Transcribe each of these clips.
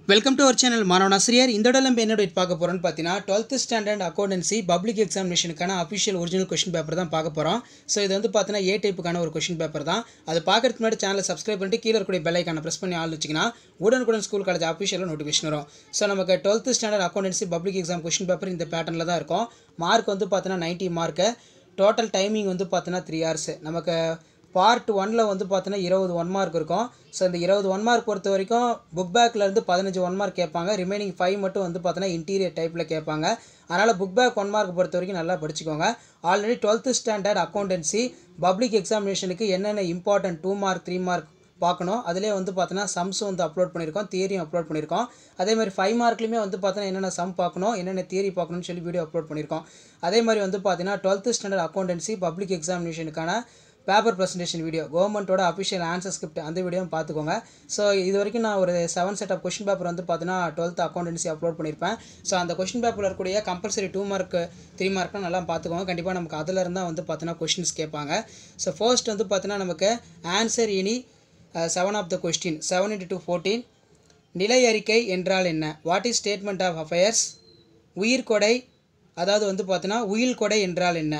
welcome to our channel மாணவன் ஆசிரியர் இந்த இடம் நம்ம என்ன டேட் பார்க்க போகிறோம்னு பார்த்தீங்கன்னா டுவெல்த் ஸ்டாண்டர்ட் அக்கௌண்டன்சி பப்ளிக் எக்ஸாமினேஷனுக்கான அஃபிஷியல் ஒரிஜினல் கொஷின் பேப்பர் தான் பார்க்க போகிறோம் ஸோ இது வந்து பார்த்தீங்கன்னா ஏ டைப்புக்கான ஒரு கொஷின் பேப்பர் தான் அது பார்க்கறதுக்கு முன்னாடி சேனலை சப்ஸ்கிரைப் பண்ணிட்டு கீழே இருக்கக்கூடிய பெல் ஐக்கான ப்ரெஸ் பண்ணி ஆள் வச்சிங்கன்னா உடனுக்குடன் ஸ்கூல் காலேஜ் அஃபிஷியலாக நோட்டிஃபிகேஷன் வரும் ஸோ நமக்கு twelfth standard accountancy public exam question paper இந்த பேட்டர்னில் தான் இருக்கும் மார்க் வந்து பார்த்தீங்கன்னா நைன்ட்டி மார்க்கு டோட்டல் டைமிங் வந்து பார்த்தீங்கன்னா த்ரீ ஹவர்ஸ் நமக்கு பார்ட் ஒனில் வந்து பார்த்தீங்கன்னா இருபது ஒன் மார்க் இருக்கும் ஸோ இந்த இருபது ஒன் மார்க் பொறுத்த வரைக்கும் புக் பேக்லேருந்து பதினஞ்சு ஒன் மார்க் கேட்பாங்க ரிமைனிங் ஃபைவ் மட்டும் வந்து பார்த்தீங்கன்னா இன்டீரியர் டைப்பில் கேட்பாங்க அதனால் புக் பேக் ஒன் மார்க் பொறுத்த வரைக்கும் நல்லா படிச்சுக்கோங்க already twelfth standard accountancy public எக்ஸாமினேஷனுக்கு என்னென்ன important two mark three mark பார்க்கணும் அதிலே வந்து பார்த்தோன்னா சம்ஸும் வந்து அப்லோட் பண்ணியிருக்கோம் தியரியும் அப்லோட் பண்ணியிருக்கோம் அதே மாதிரி ஃபைவ் மார்க்லையுமே வந்து பார்த்தோன்னா என்னென்ன சம் பார்க்கணும் என்னென்ன தியரி பார்க்கணும்னு சொல்லி வீடியோ அப்லோட் பண்ணியிருக்கோம் அதே மாதிரி வந்து பார்த்தீங்கன்னா டுவெல்த்து ஸ்டாண்டர்ட் அக்கௌண்டன்சி பப்ளிக் எக்ஸாமினேஷனுக்கான பேப்பர் ப்ரெசன்டேஷன் வீடியோ கவர்மெண்ட்டோட அஃபிஷியல் ஆன்சர் ஸ்கிரிப்ட் அந்த வீடியோவும் பார்த்துக்கோங்க ஸோ இது வரைக்கும் நான் ஒரு seven set of question paper வந்து பார்த்தீங்கன்னா டுவெல்த் அக்கௌண்டன்சி அப்லோட் பண்ணியிருப்பேன் ஸோ அந்த கொஷின் பேப்பரில் இருக்கக்கூடிய கம்பல்சரி டூ மார்க் த்ரீ மார்க்லாம் நல்லா பார்த்துக்கோங்க கண்டிப்பாக நமக்கு அதில் இருந்தால் வந்து பார்த்தீங்கன்னா கொஷின்ஸ் கேட்பாங்க ஸோ ஃபர்ஸ்ட் வந்து பார்த்தீங்கன்னா நமக்கு ஆன்சர் இனி seven of the question seven into two fourteen நிலை அறிக்கை என்றால் என்ன what is statement of affairs உயிர்கொடை அதாவது வந்து பார்த்தீங்கன்னா உயில் கொடை என்றால் என்ன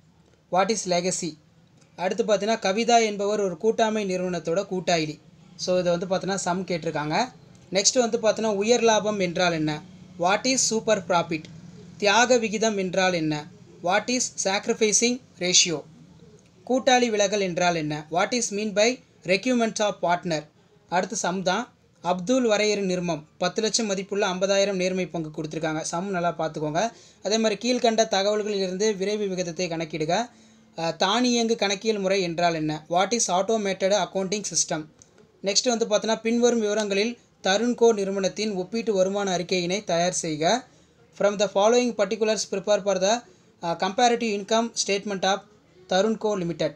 வாட் இஸ் லெகசி அடுத்து பார்த்தீங்கன்னா கவிதா என்பவர் ஒரு கூட்டாண்மை நிறுவனத்தோட கூட்டாளி ஸோ இதை வந்து பார்த்தீங்கன்னா சம் கேட்டிருக்காங்க நெக்ஸ்ட் வந்து பார்த்தீங்கன்னா உயர் லாபம் என்றால் என்ன வாட் இஸ் சூப்பர் ப்ராஃபிட் தியாக விகிதம் என்றால் என்ன வாட் இஸ் சாக்ரிஃபைசிங் ரேஷியோ கூட்டாளி விலகல் என்றால் என்ன what is mean by requirements of partner அடுத்து சம் தான் அப்துல் வரையறு நிர்மம் பத்து லட்சம் மதிப்புள்ள ஐம்பதாயிரம் நேர்மை பங்கு கொடுத்துருக்காங்க சம் நல்லா பார்த்துக்கோங்க அதே மாதிரி கீழ்கண்ட தகவல்களிலிருந்து விரைவு விகிதத்தை கணக்கிடுக அஹ், தானியங்கு கணக்கியல் முறை என்றால் என்ன what is automated accounting system next வந்து பார்த்தீங்கன்னா பின்வரும் விவரங்களில் தருண்கோ நிறுவனத்தின் ஒப்பீட்டு வருமான அறிக்கையினை தயார் செய்க from the following particulars prepare for the comparative income statement of Tarunco limited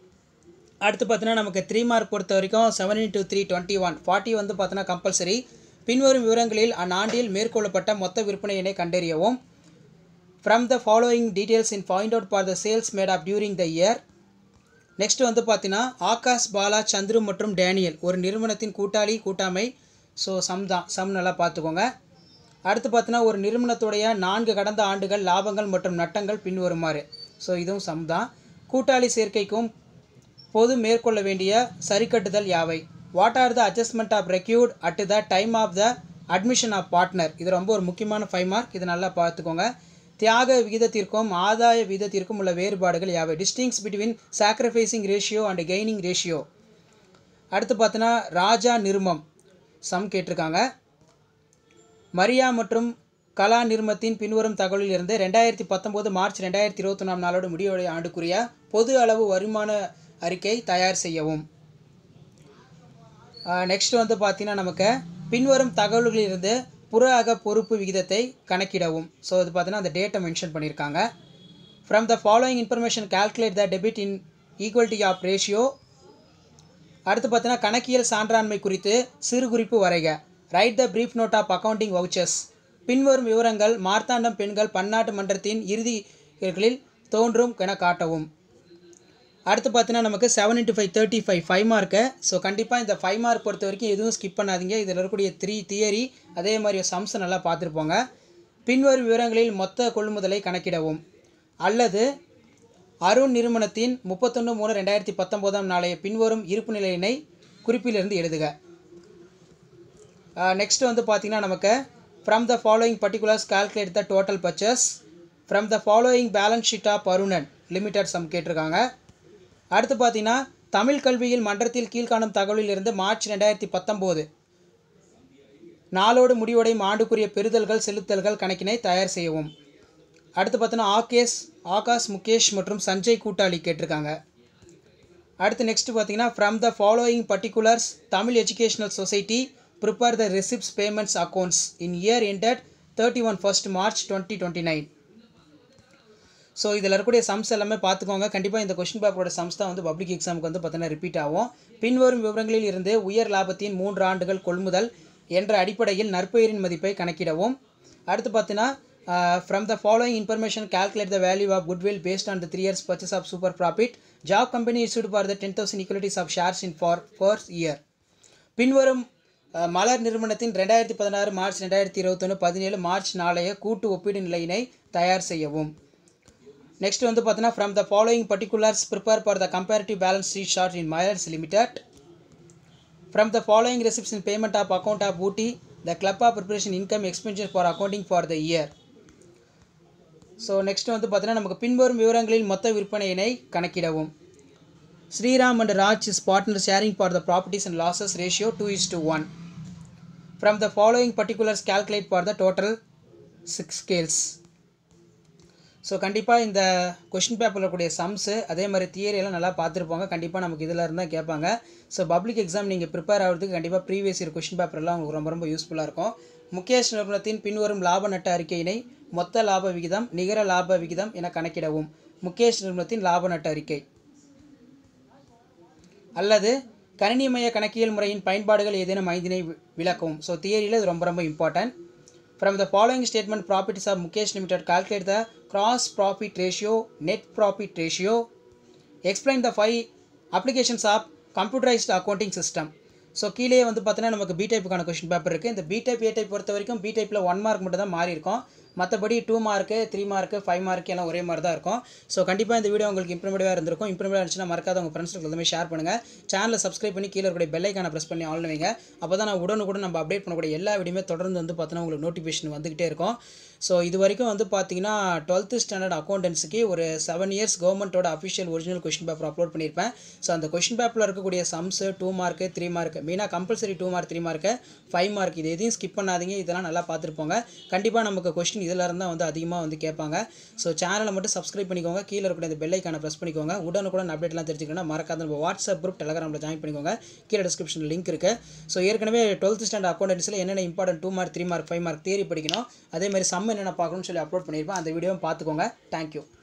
அடுத்து பார்த்தீங்கன்னா நமக்கு த்ரீ மார்க் பொறுத்த வரைக்கும் seven into three twenty one forty வந்து பார்த்தீங்கன்னா கம்பல்சரி பின்வரும் விவரங்களில் அந்நாண்டில் மேற்கொள்ளப்பட்ட மொத்த விற்பனையினை கண்டறியவும் from the following details in find out for the sales made of during the year next வந்து பார்த்தீங்கன்னா ஆகாஷ் பாலா சந்துரு மற்றும் டேனியல் ஒரு நிறுவனத்தின் கூட்டாளி கூட்டாமை ஸோ சம் தான் சம் நல்லா பார்த்துக்கோங்க அடுத்து பார்த்தீங்கன்னா ஒரு நிறுவனத்துடைய நான்கு கடந்த ஆண்டுகள் லாபங்கள் மற்றும் நட்டங்கள் பின்வருமாறு ஸோ இதுவும் சம் தான் கூட்டாளி சேர்க்கைக்கும் பொது மேற்கொள்ள வேண்டிய சரிக்கட்டுதல் யாவை what are the adjustment of required at the time of the admission of partner இது ரொம்ப ஒரு முக்கியமான ஃபைவ் மார்க் இது நல்லா பார்த்துக்கோங்க தியாக விகிதத்திற்கும் ஆதாய விகிதத்திற்கும் உள்ள வேறுபாடுகள் யாவை distinction between sacrificing ratio and gaining ratio அடுத்து பார்த்தோன்னா ராஜா நிருமம் சம் கேட்டிருக்காங்க மரியா மற்றும் கலா நிர்மத்தின் பின்வரும் தகவலில் இருந்து ரெண்டாயிரத்தி பத்தொம்போது மார்ச் ரெண்டாயிரத்தி இருபத்தொன்னாம் நாளோடு முடிவுடைய ஆண்டுக்குரிய பொது அளவு வருமான அறிக்கை தயார் செய்யவும் நெக்ஸ்ட் வந்து பார்த்தீங்கன்னா நமக்கு பின்வரும் தகவல்களிலிருந்து புற அக பொறுப்பு விகிதத்தை கணக்கிடவும் ஸோ இது பார்த்தீங்கன்னா அந்த டேட்டை மென்ஷன் பண்ணியிருக்காங்க from the following information calculate the debit in equality of ratio அடுத்து பார்த்தீங்கன்னா கணக்கியல் சான்றாண்மை குறித்து சிறு குறிப்பு வரைக write the brief note of accounting vouchers பின்வரும் விவரங்கள் மார்த்தாண்டம் பெண்கள் பன்னாட்டு மன்றத்தின் இறுதிகளில் தோன்றும் என காட்டவும் அடுத்து பார்த்தீங்கன்னா நமக்கு seven into five thirty five five mark so கண்டிப்பாக இந்த ஃபைவ் மார்க் பொறுத்த வரைக்கும் எதுவும் ஸ்கிப் பண்ணாதீங்க இதில் இருக்கக்கூடிய த்ரீ தியரி அதே மாதிரி சம்ஸ் நல்லா பார்த்துருப்போங்க பின்வரும் விவரங்களில் மொத்த கொள்முதலை கணக்கிடவும் அல்லது அருண் நிறுவனத்தின் முப்பத்தொன்று மூணு ரெண்டாயிரத்தி பத்தொம்போதாம் நாளைய பின்வரும் இருப்பு நிலையினை குறிப்பிலிருந்து எழுதுக நெக்ஸ்ட் வந்து பார்த்தீங்கன்னா நமக்கு from the following particulars calculate the total purchase from the following balance sheet of Arunan limited sum கேட்டிருக்காங்க அடுத்து பார்த்தீங்கன்னா தமிழ் கல்வியில் மன்றத்தில் கீழ்காணும் தகவலிலிருந்து மார்ச் ரெண்டாயிரத்தி பத்தொம்போது நாளோடு முடிவடையும் ஆண்டுக்குரிய பெறுதல்கள் செலுத்தல்கள் கணக்கினை தயார் செய்யவும் அடுத்து பார்த்தோன்னா ஆகேஷ் ஆகாஷ் முகேஷ் மற்றும் சஞ்சய் கூட்டாளி கேட்டிருக்காங்க அடுத்து நெக்ஸ்ட் பார்த்தீங்கன்னா from the following particulars Tamil educational society prepare the receipts payments accounts in year ended thirty one first March twenty twenty nine so இதில் இருக்கக்கூடிய சம்ஸ் எல்லாமே பார்த்துக்கோங்க கண்டிப்பாக இந்த கொஷின் பேப்பரோட சம்ஸ் தான் வந்து பப்ளிக் எக்ஸாமுக்கு வந்து பார்த்தீங்கன்னா ரிப்பீட் ஆகும் பின்வரும் விவரங்களில் இருந்து உயர் லாபத்தின் மூன்று ஆண்டுகள் கொள்முதல் என்ற அடிப்படையில் நற்பெயரின் மதிப்பை கணக்கிடவும் அடுத்து பார்த்தீங்கன்னா from the following information calculate the value of goodwill based on the three years purchase of super profit job company issued for the ten thousand equalities of shares in for first year பின்வரும் அஹ், மலர் நிறுவனத்தின் ரெண்டாயிரத்தி பதினாறு March ரெண்டாயிரத்தி இருபத்தொன்று பதினேழு March நாளைய கூட்டு ஒப்பீடு நிலையினை தயார் செய்யவும் நெக்ஸ்ட் வந்து பார்த்தீங்கன்னா from the following particulars prepare for the comparative balance sheet short in Myers limited from the following receipts in payment of account of Ooty the club of preparation income expenses for accounting for the year so next வந்து பார்த்தீங்கன்னா நமக்கு பின்வரும் விவரங்களில் மொத்த விற்பனையினை கணக்கிடவும் Sriram and Raj is partner sharing for the properties and losses ratio two is to one from the following particulars calculate for the total six scales so கண்டிப்பாக இந்த கொஷின் பேப்பரில் இருக்கக்கூடிய சம்ஸு அதே மாதிரி தியரி எல்லாம் நல்லா பார்த்துருப்பாங்க கண்டிப்பாக நமக்கு இதில் இருந்தால் கேட்பாங்க ஸோ பப்ளிக் எக்ஸாம் நீங்கள் ப்ரிப்பேர் ஆகிறதுக்கு கண்டிப்பாக ப்ரீவியஸ் இயர் கொஷின் பேப்பர்லாம் உங்களுக்கு ரொம்ப ரொம்ப யூஸ்ஃபுல்லாக இருக்கும் முகேஷ் நிறுவனத்தின் பின்வரும் லாப நட்ட அறிக்கையினை மொத்த லாப விகிதம் நிகர லாப விகிதம் என கணக்கிடவும் முகேஷ் நிறுவனத்தின் லாப நட்ட அறிக்கை அல்லது கணினிமய கணக்கியல் முறையின் பயன்பாடுகள் ஏதேனும் ஐந்தினை வி- விளக்கவும் ஸோ தியரியில் இது ரொம்ப ரொம்ப important from the following statement properties of Mukesh limited calculate the gross profit ratio net profit ratio explain the five applications of computerised accounting system so கீழே வந்து பார்த்தீங்கன்னா நமக்கு பி டைப்புக்கான கொஷின் பேப்பர் இருக்குது இந்த பி டைப் ஏ டைப் பொறுத்த வரைக்கும் B டைப்பில் one mark மட்டும் தான் மாறி இருக்கும் மற்றபடி two mark three mark five mark எல்லாம் ஒரே மாதிரி தான் இருக்கும் ஸோ கண்டிப்பாக இந்த வீடியோ உங்களுக்கு இம்ப்ரூவ்மெண்ட்டாக இருந்திருக்கும் இம்ப்ரூவ்மெண்ட் இருந்துச்சுன்னா மறக்காத உங்கள் ஃப்ரெண்ட்ஸுக்கு எல்லாமே ஷேர் பண்ணுங்கள் சேனலை சப்ஸ்கிரைப் பண்ணி கீழே இருக்கக்கூடிய பெல் ஐக்கான ப்ரெஸ் பண்ணி ஆன் வைங்க அப்போ தான் நான் உடனுக்குடன் நம்ம அப்டேட் பண்ணக்கூடிய எல்லா வீடியோமே தொடர்ந்து வந்து பார்த்தீங்கன்னா உங்களுக்கு நோட்டிஃபிகேஷன் வந்துகிட்டே இருக்கும் ஸோ இது வரைக்கும் வந்து பார்த்தீங்கன்னா டுவெல்த்து ஸ்டாண்டர்ட் அக்கௌண்டன்ஸுக்கு ஒரு செவன் இயர்ஸ் கவர்மெண்ட்டோட official original question paper upload பண்ணியிருப்பேன் ஸோ அந்த கொஷின் பேப்பரில் இருக்கக்கூடிய sums two mark three mark மெயினாக compulsory two mark three mark five mark இது எதையும் ஸ்கிப் பண்ணாதீங்க இதெல்லாம் நல்லா பார்த்துருப்போங்க கண்டிப்பாக நமக்கு கொஸ்டின் இதில் இருந்தால் வந்து அதிகமாக வந்து கேட்பாங்க ஸோ சேனலை மட்டும் சப்ஸ்கிரைப் பண்ணிக்கோங்க கீழே இருக்கக்கூடிய இந்த பெல் ஐக்கான ப்ரெஸ் பண்ணிக்கோங்க உடனுக்குடன் அப்டேட்லாம் தெரிஞ்சுக்கணும்னா மறக்காத நம்ம வாட்ஸ்அப் குரூப் டெலகிராமில் ஜாயின் பண்ணிக்கோங்க கீழே டிஸ்கிரிப்ஷனில் லிங்க் இருக்குது ஸோ ஏற்கனவே டுவெல்த் ஸ்டாண்டர்ட் அக்கௌண்டன்ஸில் என்னென்ன important two mark three mark five mark theory படிக்கணும் அதே மாதிரி சம் என்னென்ன பார்க்கணும்னு சொல்லி அப்லோட் பண்ணியிருப்பேன் அந்த வீடியோவும் பார்த்துக்கோங்க தேங்க்யூ